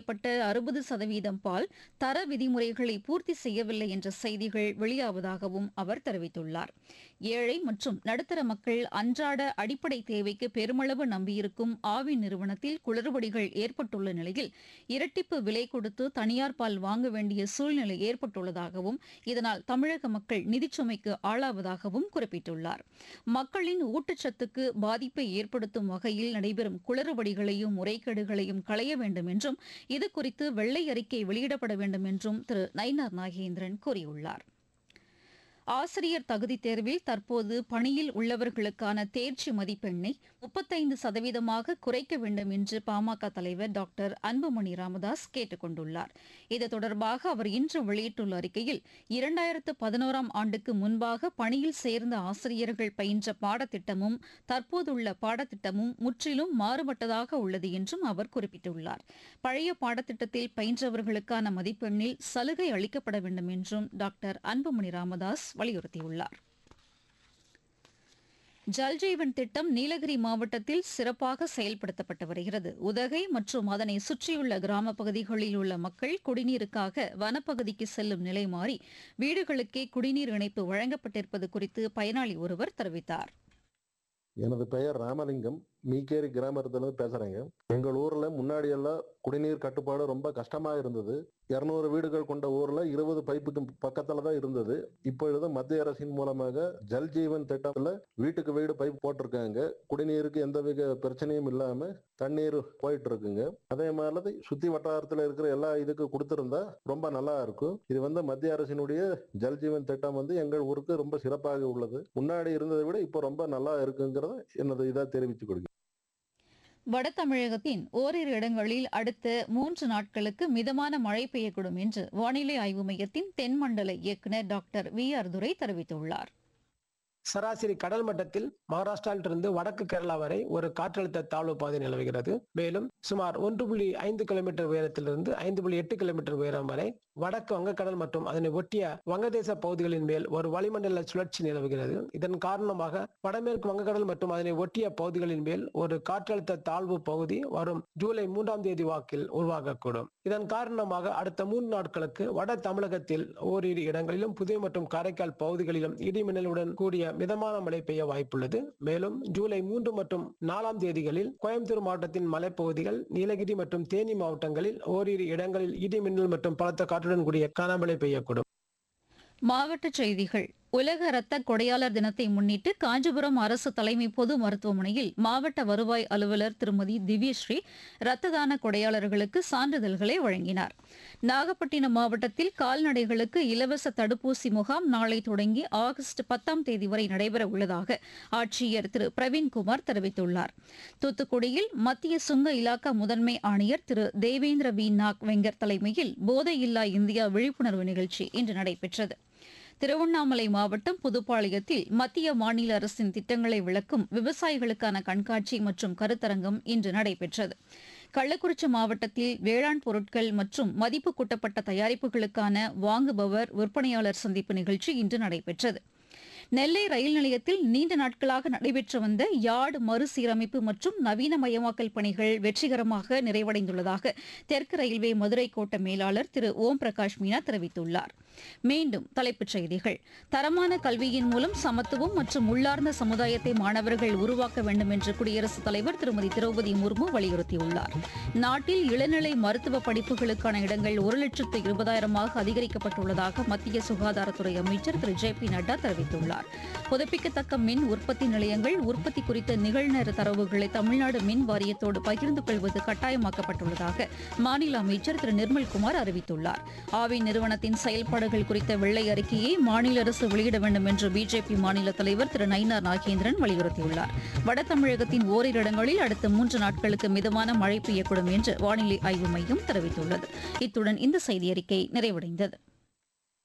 செய்யப்பட்ட அறுபது சதவீதம் பால் தர விதிமுறைகளை பூர்த்தி செய்யவில்லை என்ற செய்திகள் வெளியாவதாகவும் அவர் தெரிவித்துள்ளார் ஏழை மற்றும் நடுத்தர மக்கள் அன்றாட அடிப்படை தேவைக்கு பெருமளவு நம்பியிருக்கும் ஆவி நிறுவனத்தில் குளறுபடிகள் ஏற்பட்டுள்ள நிலையில் இரட்டிப்பு விலை கொடுத்து தனியார் பால் வாங்க வேண்டிய சூழ்நிலை ஏற்பட்டுள்ளதாகவும் இதனால் தமிழக மக்கள் நிதிச்சுமைக்கு ஆளாவதாகவும் குறிப்பிட்டுள்ளார் மக்களின் ஊட்டச்சத்துக்கு பாதிப்பை ஏற்படுத்தும் வகையில் நடைபெறும் குளறுபடிகளையும் முறைகேடுகளையும் களைய வேண்டும் என்றும் இதுகுறித்து வெள்ளை அறிக்கை வெளியிடப்பட வேண்டும் என்றும் திரு நயினார் நாகேந்திரன் கூறியுள்ளார் ஆசிரியர் தகுதித் தேர்வில் தற்போது பணியில் உள்ளவர்களுக்கான தேர்ச்சி மதிப்பெண்ணை முப்பத்தைந்து சதவீதமாக குறைக்க வேண்டும் என்று பாமக தலைவர் டாக்டர் அன்புமணி ராமதாஸ் கேட்டுக் கொண்டுள்ளார் இது தொடர்பாக அவர் இன்று வெளியிட்டுள்ள அறிக்கையில் இரண்டாயிரத்து பதினோராம் ஆண்டுக்கு முன்பாக பணியில் சேர்ந்த ஆசிரியர்கள் பயின்ற பாடத்திட்டமும் தற்போதுள்ள பாடத்திட்டமும் முற்றிலும் மாறுபட்டதாக உள்ளது என்றும் அவர் குறிப்பிட்டுள்ளார் பழைய பாடத்திட்டத்தில் பயின்றவர்களுக்கான மதிப்பெண்ணில் சலுகை அளிக்கப்பட வேண்டும் என்றும் டாக்டர் அன்புமணி ராமதாஸ் வலியுறுத்தியுள்ளார் ஜல்ஜீவன் திட்டம் நீலகிரி மாவட்டத்தில் சிறப்பாக செயல்படுத்தப்பட்டு வருகிறது உதகை மற்றும் அதனை சுற்றியுள்ள கிராம பகுதிகளில் உள்ள மக்கள் குடிநீருக்காக வனப்பகுதிக்கு செல்லும் நிலை மாறி வீடுகளுக்கே குடிநீர் இணைப்பு வழங்கப்பட்டிருப்பது குறித்து பயனாளி ஒருவர் தெரிவித்தார் எனது பெயர் ராமலிங்கம் மீக்கேரி கிராமத்திலிருந்து பேசுறேங்க எங்கள் ஊர்ல முன்னாடி எல்லாம் குடிநீர் கட்டுப்பாடு ரொம்ப கஷ்டமா இருந்தது இருநூறு வீடுகள் கொண்ட ஊர்ல இருபது பைப்புக்கு பக்கத்துல தான் இருந்தது இப்பொழுது மத்திய அரசின் மூலமாக ஜல் ஜீவன் திட்டத்துல வீட்டுக்கு வீடு பைப் போட்டிருக்காங்க குடிநீருக்கு எந்த வித பிரச்சனையும் இல்லாம தண்ணீர் போயிட்டு இருக்குங்க அதே மாதிரி சுத்தி வட்டாரத்துல இருக்கிற எல்லா இதுக்கு கொடுத்திருந்தா ரொம்ப நல்லா இருக்கும் இது வந்து மத்திய அரசினுடைய ஜல் ஜீவன் திட்டம் வந்து எங்கள் ஊருக்கு ரொம்ப சிறப்பாக உள்ளது முன்னாடி இருந்ததை விட இப்போ ரொம்ப நல்லா இருக்குங்கிறத எனது இதா தெரிவித்துக் கொள்கிறேன் வட தமிழகத்தின் ஓரிரு இடங்களில் அடுத்த மூன்று நாட்களுக்கு மிதமான மழை பெய்யக்கூடும் என்று வானிலை ஆய்வு மையத்தின் தென்மண்டல இயக்குநர் டாக்டர் வி ஆர் துரை தெரிவித்துள்ளார் சராசரி கடல் மட்டத்தில் மகாராஷ்டிராவிலிருந்து வடக்கு கேரளா வரை ஒரு காற்றழுத்த தாழ்வு பாதை நிலவுகிறது மேலும் சுமார் ஒன்று புள்ளி ஐந்து கிலோமீட்டர் உயரத்திலிருந்து ஐந்து புள்ளி எட்டு கிலோமீட்டர் உயரம் வரை வடக்கு வங்கக்கடல் மற்றும் அதனை ஒட்டிய வங்கதேச பகுதிகளின் மேல் ஒரு வளிமண்டல சுழற்சி நிலவுகிறது இதன் காரணமாக வடமேற்கு வங்கக்கடல் மற்றும் அதனை ஒட்டிய பகுதிகளின் மேல் ஒரு காற்றழுத்த தாழ்வு பகுதி வரும் ஜூலை மூன்றாம் தேதி வாக்கில் உருவாகக்கூடும் இதன் காரணமாக அடுத்த மூன்று நாட்களுக்கு வட தமிழகத்தில் ஓரிரு இடங்களிலும் புதுவை மற்றும் காரைக்கால் பகுதிகளிலும் இடி மின்னலுடன் கூடிய மிதமான மழை பெய்ய வாய்ப்புள்ளது மேலும் ஜூலை மூன்று மற்றும் நாலாம் தேதிகளில் கோயம்புத்தூர் மாவட்டத்தின் மலைப்பகுதிகள் நீலகிரி மற்றும் தேனி மாவட்டங்களில் ஓரிரு இடங்களில் இடி மின்னல் மற்றும் பலத்த காற்றுடன் கூடிய கனமழை பெய்யக்கூடும் மாவட்டச் செய்திகள் உலக இரத்த கொடையாளர் தினத்தை முன்னிட்டு காஞ்சிபுரம் அரசு தலைமை பொது மருத்துவமனையில் மாவட்ட வருவாய் அலுவலர் திருமதி திவ்யஸ்ரீ இரத்த தான கொடையாளர்களுக்கு சான்றிதழ்களை வழங்கினார் நாகப்பட்டினம் மாவட்டத்தில் கால்நடைகளுக்கு இலவச தடுப்பூசி முகாம் நாளை தொடங்கி ஆகஸ்ட் பத்தாம் தேதி வரை நடைபெற உள்ளதாக ஆட்சியர் திரு பிரவீன்குமார் தெரிவித்துள்ளார் தூத்துக்குடியில் மத்திய சுங்க இலாக்கா முதன்மை ஆணையர் திரு தேவேந்திர வி நாக் வெங்கர் தலைமையில் போதையில்லா இந்தியா விழிப்புணர்வு நிகழ்ச்சி இன்று நடைபெற்றது திருவண்ணாமலை மாவட்டம் புதுப்பாளையத்தில் மத்திய மாநில அரசின் திட்டங்களை விளக்கும் விவசாயிகளுக்கான கண்காட்சி மற்றும் கருத்தரங்கம் இன்று நடைபெற்றது கள்ளக்குறிச்சி மாவட்டத்தில் வேளாண் பொருட்கள் மற்றும் மதிப்பு கூட்டப்பட்ட தயாரிப்புகளுக்கான வாங்குபவர் விற்பனையாளர் சந்திப்பு நிகழ்ச்சி இன்று நடைபெற்றது நெல்லை ரயில் நிலையத்தில் நீண்ட நாட்களாக நடைபெற்று வந்த யார்டு மறுசீரமைப்பு மற்றும் நவீனமயமாக்கல் பணிகள் வெற்றிகரமாக நிறைவடைந்துள்ளதாக தெற்கு ரயில்வே மதுரை கோட்ட மேலாளர் திரு ஓம் பிரகாஷ் மீனா தெரிவித்துள்ளார் மீண்டும் தலைப்புச் செய்திகள் தரமான கல்வியின் மூலம் சமத்துவம் மற்றும் உள்ளார்ந்த சமுதாயத்தை மாணவர்கள் உருவாக்க வேண்டும் என்று குடியரசுத் தலைவர் திருமதி திரௌபதி முர்மு வலியுறுத்தியுள்ளார் நாட்டில் இளநிலை மருத்துவ படிப்புகளுக்கான இடங்கள் ஒரு லட்சத்து இருபதாயிரமாக அதிகரிக்கப்பட்டுள்ளதாக மத்திய சுகாதாரத்துறை அமைச்சர் திரு ஜே பி நட்டா தெரிவித்துள்ளார் புதுப்பிக்கத்தக்க மின் உற்பத்தி நிலையங்கள் உற்பத்தி குறித்த நிகழ்நேர தரவுகளை தமிழ்நாடு மின் வாரியத்தோடு பகிர்ந்து கொள்வது கட்டாயமாக்கப்பட்டுள்ளதாக மாநில அமைச்சர் திரு நிர்மல்குமார் அறிவித்துள்ளார் ஆவி நிறுவனத்தின் செயல்பாடுகள் குறித்த வெள்ளை அறிக்கையை மாநில அரசு வெளியிட வேண்டும் என்று பிஜேபி மாநில தலைவர் திரு நயினார் நாகேந்திரன் வலியுறுத்தியுள்ளார் வட தமிழகத்தின் ஓரிரு இடங்களில் அடுத்த மூன்று நாட்களுக்கு மிதமான மழை பெய்யக்கூடும் என்று வானிலை ஆய்வு மையம் தெரிவித்துள்ளது இத்துடன் இந்த செய்தியறிக்கை நிறைவடைந்தது